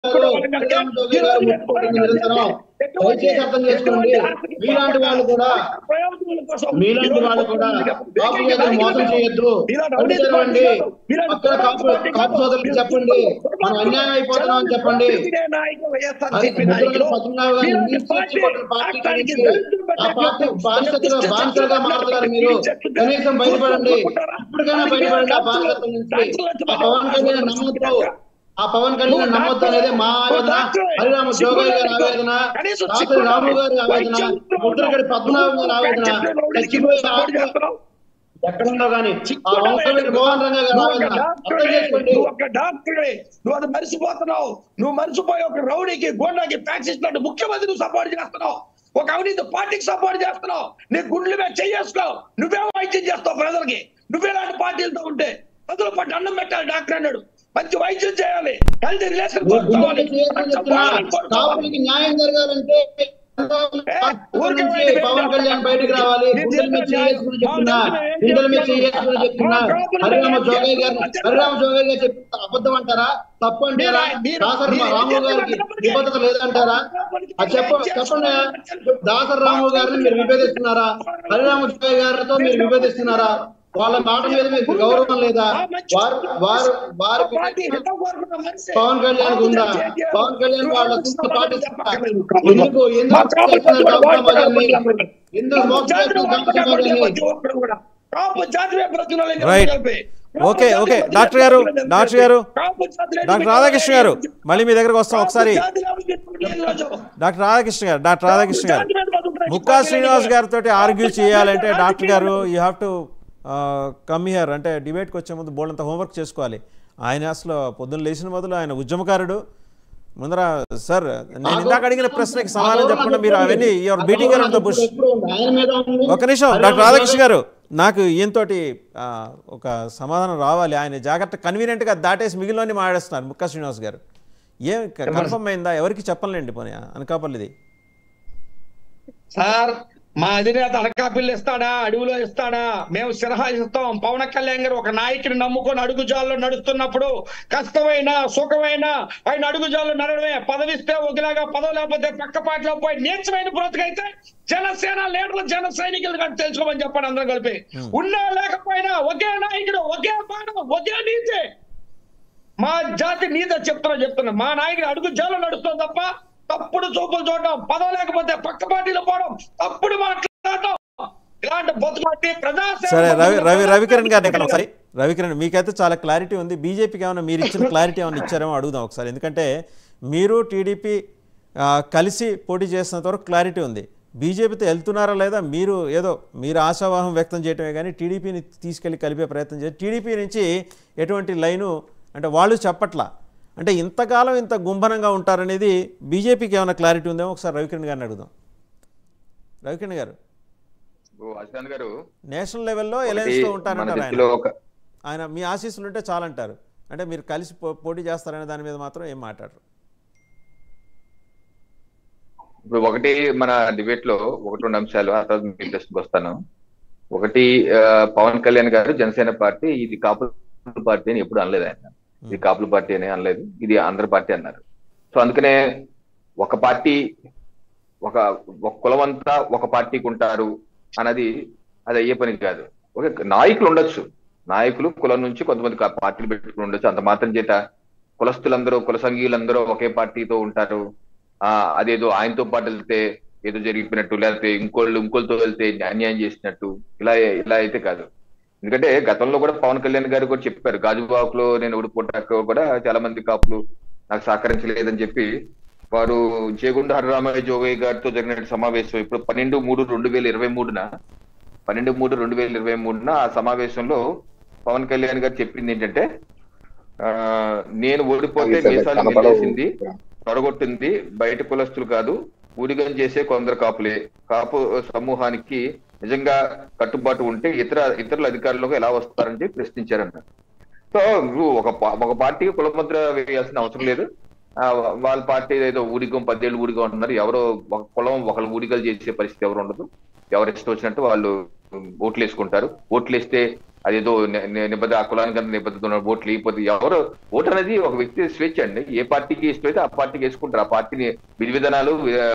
నిరంతరం దయచేసి అర్థం చేసుకోండి మీలాంటి వాళ్ళు కూడా మీలాంటి వాళ్ళు కూడా కాపు చేతులు మోసం చేయొద్దు చదవండి పక్కన కాపు కాపు సోదరులకు చెప్పండి మనం అన్యాయం అయిపోతున్నాం అని చెప్పండి అది ముద్రగడ పద్మనాభ గారు ఇంగ్లీష్ చెప్పిన పార్టీ నుంచి ఆ పార్టీ బానిసత్తుగా బానిసలుగా మారుతున్నారు మీరు కనీసం బయటపడండి ఇప్పటికైనా బయటపడండి ఆ బానిసత్వం నుంచి ఆ పవన్ కళ్యాణ్ నమ్మొద్దు ఆ పవన్ కళ్యాణ్ నమ్మొద్దు అనేది మా ఆవేదన హరిరామ జోగయ్య గారి ఆవేదన రాత్రి రాము గారి ఆవేదన ముద్రగడి పద్మనాభం గారి ఆవేదన చచ్చిపోయే ఆత్మ ఎక్కడున్నా కానీ ఆ వంశవీటి మోహన్ రంగ గారి ఆవేదన అర్థం చేసుకోండి నువ్వు ఒక డాక్టరే నువ్వు అది మరిచిపోతున్నావు నువ్వు మరిచిపోయి ఒక రౌడీకి గోండాకి ప్యాక్స్ ఇచ్చినట్టు ముఖ్యమంత్రి నువ్వు సపోర్ట్ చేస్తున్నావు ఒక అవినీతి పార్టీకి సపోర్ట్ చేస్తున్నావు నీ గుండెల మీద చెయ్యేసుకో నువ్వే వైద్యం చేస్తావు ప్రజలకి నువ్వేలాంటి పార్టీలతో ఉంటే ప్రజలు పట్టు అన్నం పెట్టాలి డాక్టర్ అన్నాడు మంచి వైద్యం చేయాలి హెల్త్ రిలేషన్ నువ్వు గుండెలు చేయొద్దని చెప్తున్నా కాపులకి న్యాయం జరగాలంటే నుంచి పవన్ కళ్యాణ్ బయటకు రావాలి గుండెల మీద చేసుకుని చెప్తున్నా గుండెల మీద చేసుకుని చెప్తున్నా హరిరామ జోగయ్య గారు హరిరామ జోగయ్య గారు చెప్తే అబద్ధం అంటారా తప్పు అంటారా దాసరి రాము గారికి నిబద్ధత లేదంటారా అది చెప్ప చెప్పండి దాసరి రాము గారిని మీరు విభేదిస్తున్నారా హరిరామ జోగయ్య గారితో మీరు విభేదిస్తున్నారా వాళ్ళ మాట మీద మీకు గౌరవం లేదా వారు వారు వారికి పవన్ కళ్యాణ్ ఉందా పవన్ కళ్యాణ్ వాళ్ళ సూచన పాటిస్తారా ఎందుకు ఎందుకు చేస్తున్నారు డబ్బుల బజార్ని? ఎందుకు మోసం చేస్తున్నారు డబ్బుల బజార్ని? రైట్ ఓకే ఓకే డాక్టర్ గారు డాక్టర్ గారు డాక్టర్ రాధాకృష్ణ గారు మళ్ళీ మీ దగ్గరకు వస్తాం ఒకసారి డాక్టర్ రాధాకృష్ణ గారు డాక్టర్ రాధాకృష్ణ గారు ముక్కా శ్రీనివాస్ గారితో ఆర్గ్యూ చేయాలంటే డాక్టర్ గారు you have to come here అంటే డిబేట్కి వచ్చే ముందు బోల్డంత హోంవర్క్ చేసుకోవాలి ఆయన అసలు పొద్దున్న లేచిన మొదలు ఆయన ఉద్యమకారుడు ముందర సార్ నేను ఇందాక అడిగిన ప్రశ్నకి సమాధానం చెప్పకుండా మీరు అవన్నీ your beating around the bush ఎప్పుడు ఉంది? ఆయన మీద ఉంది. ఒక నిమిషం డాక్టర్ రాధాకృష్ణ గారు నాకు ఈయనతోటి ఆ, ఒక సమాధానం రావాలి ఆయన జాగ్రత్త కన్వీనియంట్గా దాటేసి మిగిలిన మాట్లాడుస్తున్నారు ముక్కా శ్రీనివాస్ గారు ఏం కన్ఫర్మ్ అయిందా ఎవరికి చెప్పలేండి పోనీ అనకాపల్లిది సార్ మా అధినేత అనకాపిల్లి ఇస్తాడా అడవిలో ఇస్తాడా మేము సిరహా ఇస్తాం పవన్ కళ్యాణ్ గారు ఒక నాయకుని నమ్ముకొని అడుగుజాల్లో నడుస్తున్నప్పుడు కష్టమైన సుఖమైన ఆయన అడుగుజాల్లో నడవడమే పదవిస్తే ఒకలాగా పదవి లేకపోతే పక్క పాటలో పోయి నీచమైన బ్రతుకైతే జనసేన లీడర్లు జన సైనికులు కానీ తెలుసుకోమని చెప్పండి అందరం కలిపి ఉన్నా లేకపోయినా ఒకే నాయకుడు ఒకే బాణం ఒకే నీతి మా జాతి నీత చెప్తున్నా చెప్తున్నా మా నాయకుడు అడుగు జాలో నడుస్తాం తప్ప తప్పుడు చూపులు చూడడం పదవి లేకపోతే పక్క పార్టీలో పోవడం తప్పుడు మాట్లాడటం ఇలాంటి బతుకుబట్టి ప్రజా సరే రవి రవి రవికిరణ్ గారిని ఇక్కడ ఒకసారి రవికిరణ్ మీకైతే చాలా క్లారిటీ ఉంది బీజేపీకి ఏమైనా మీరు ఇచ్చిన క్లారిటీ ఏమైనా ఇచ్చారేమో అడుగుదాం ఒకసారి ఎందుకంటే మీరు టీడీపీ ఆ, కలిసి పోటీ చేస్తున్నంత వరకు క్లారిటీ ఉంది బీజేపీతో వెళ్తున్నారా లేదా మీరు ఏదో మీరు ఆశావాహం వ్యక్తం చేయటమే కానీ టీడీపీని తీసుకెళ్ళి కలిపే ప్రయత్నం చేసి టీడీపీ నుంచి ఎటువంటి లైను అంటే వాళ్ళు చెప్పట్లా అంటే ఇంతకాలం ఇంత గుంభనంగా ఉంటారనేది బీజేపీకి ఏమైనా క్లారిటీ ఉందేమో ఒకసారి రవికిరణ్ గారిని అడుగుదాం రవికిరణ్ గారు ఓ అశాంత్ గారు నేషనల్ లెవెల్లో ఒకటి ఎలయన్స్తో మన ఉంటారంటారు దృష్టిలో ఆయన ఒక ఆయన మీ ఆశీస్సులు ఉంటే చాలంటారు అంటే మీరు కలిసి పో- పోటీ చేస్తారనే దాని మీద మాత్రం ఏం మాట్లాడరు ఇప్పుడు ఒకటి మన డిబేట్ లో ఒకటి రెండు అంశాలు ఆ తర్వాత మీ దృష్టికి వస్తాను ఒకటి ఆ, పవన్ కళ్యాణ్ గారు జనసేన పార్టీ ఇది కాపుల పార్టీ అని ఎప్పుడు అనలేదు ఆయన ఇది కాపుల పార్టీ అని అనలేదు ఇది ఆంధ్ర పార్టీ అన్నారు సో అందుకనే ఒక పార్టీ ఒక ఒక కులం అంతా ఒక పార్టీకి ఉంటారు అన్నది అది అయ్యే పని కాదు ఓకే నాయకులు ఉండొచ్చు నాయకులు కులం నుంచి కొంతమంది కా- పార్టీలు పెట్టుకుని ఉండొచ్చు అంత మాత్రం చేత కులస్తులందరూ కుల సంఘీయులందరూ ఒకే పార్టీతో ఉంటారు ఆ అదేదో ఆయనతో పాటు వెళ్తే ఏదో జరిగిపోయినట్టు లేకపోతే ఇంకోళ్ళు ఇంకోళ్ళతో వెళ్తే అన్యాయం చేసినట్టు ఇలా ఇలా అయితే కాదు ఎందుకంటే గతంలో కూడా పవన్ కళ్యాణ్ గారు కూడా చెప్పారు గాజువాకులో నేను ఓడిపోటాక కూడా చాలా మంది కాపులు నాకు సహకరించలేదని చెప్పి వారు జేగుండ హరిరామయ్య జోగయ్య గారితో జరిగిన సమావేశం ఇప్పుడు పన్నెండు మూడు రెండు వేల ఇరవై మూడున పన్నెండు మూడు రెండు వేల ఇరవై మూడున ఆ సమావేశంలో పవన్ కళ్యాణ్ గారు చెప్పింది ఏంటంటే ఆ, నేను ఓడిపోతే మీసాలు మిల్లేసింది తొడగొట్టింది బయట కులస్తులు కాదు ఊడిగం చేసే కొందరు కాపులే కాపు సమూహానికి నిజంగా కట్టుబాటు ఉంటే ఇతర ఇతరుల అధికారులకు ఎలా వస్తారని చెప్పి ప్రశ్నించారంట సో నువ్వు ఒక పా- ఒక పార్టీకి కులముద్ర వేయాల్సిన అవసరం లేదు ఆ, వాళ్ళ పార్టీ ఏదో ఊడిగం పదేళ్ళు ఊడిగా ఉంటున్నారు ఎవరో ఒక కులం ఒకళ్ళు ఊడిగలు చేసే పరిస్థితి ఎవరు ఉండదు ఎవరు ఇష్టం వచ్చినట్టు వాళ్ళు ఓట్లు వేసుకుంటారు ఓట్లు వేస్తే అదేదో ని- ని- నిబద్ధ ఆ కులానికి అంత నిబద్ధత ఉన్న ఓట్లు లేకపోతే ఎవరు ఓటు అనేది ఒక వ్యక్తి స్వేచ్ఛ అండి ఏ పార్టీకి ఇష్టమైతే ఆ పార్టీకి వేసుకుంటారు ఆ పార్టీని విధి విధానాలు